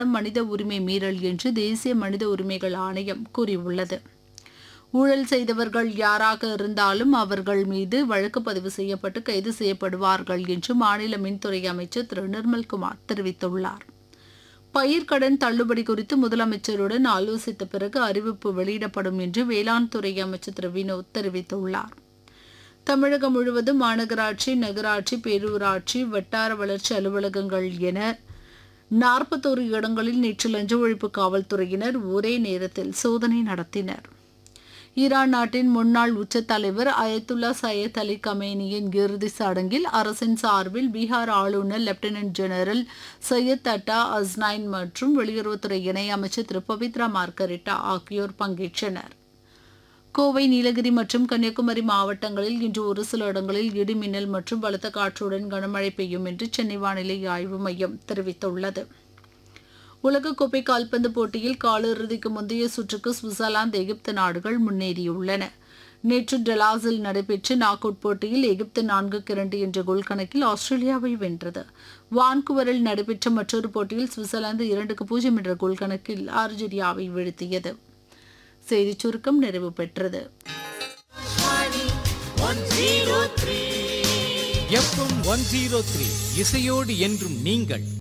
மனித உரிமை மீறல் என்று தேசிய மனித உரிமைகள் ஆணையம் கூறியுள்ளது ஊழல் செய்தவர்கள் யாராக இருந்தாலும் அவர்கள் மீது வழக்கு பதிவு செய்யப்பட்டு கைது செய்யப்படுவார்கள் என்று மாநில மின்துறை அமைச்சர் திரு நிர்மல்குமார் தெரிவித்துள்ளார் பயிர்க்கடன் தள்ளுபடி குறித்து முதலமைச்சருடன் ஆலோசித்த பிறகு அறிவிப்பு வெளியிடப்படும் என்று வேளாண் துறை அமைச்சர் திரு வினோத் தெரிவித்துள்ளார் தமிழகம் முழுவதும் மாநகராட்சி நகராட்சி பேரூராட்சி வட்டார வளர்ச்சி அலுவலகங்கள் என நாற்பத்தோரு இடங்களில் நேற்று லஞ்ச ஒழிப்பு காவல்துறையினர் ஒரே நேரத்தில் சோதனை நடத்தினர் ஈரான் நாட்டின் முன்னாள் உச்ச தலைவர் அயத்துல்லா சையத் அலி கமேனியின் இறுதி சடங்கில் அரசின் சார்பில் பீகார் ஆளுநர் லெப்டினன்ட் ஜெனரல் சையத் அட்டா அஸ்னைன் மற்றும் வெளியுறவுத்துறை இணையமைச்சர் திரு பவித்ரா மார்கரிட்டா ஆகியோர் பங்கேற்றனர் கோவை நீலகிரி மற்றும் கன்னியாகுமரி மாவட்டங்களில் இன்று ஒரு சில இடங்களில் இடி மின்னல் மற்றும் பலத்த காற்றுடன் கனமழை பெய்யும் என்று சென்னை வானிலை ஆய்வு மையம் தெரிவித்துள்ளது உலகக்கோப்பை கால்பந்து போட்டியில் காலிறுதிக்கு முந்தைய சுற்றுக்கு சுவிட்சர்லாந்து எகிப்து நாடுகள் முன்னேறியுள்ளன நேற்று டெலாஸில் நடைபெற்ற நாக் அவுட் போட்டியில் எகிப்து நான்குக்கு இரண்டு என்ற கோல் கணக்கில் ஆஸ்திரேலியாவை வென்றது வான்குவரில் நடைபெற்ற மற்றொரு போட்டியில் சுவிட்சர்லாந்து இரண்டுக்கு பூஜ்ஜியம் என்ற கோல் கணக்கில் அர்ஜென்டினாவை வீழ்த்தியது செய்திச் சுருக்கம் நிறைவு பெற்றது எஃப்எம் ஒன் ஜீரோ த்ரீ இசையோடு என்றும் நீங்கள்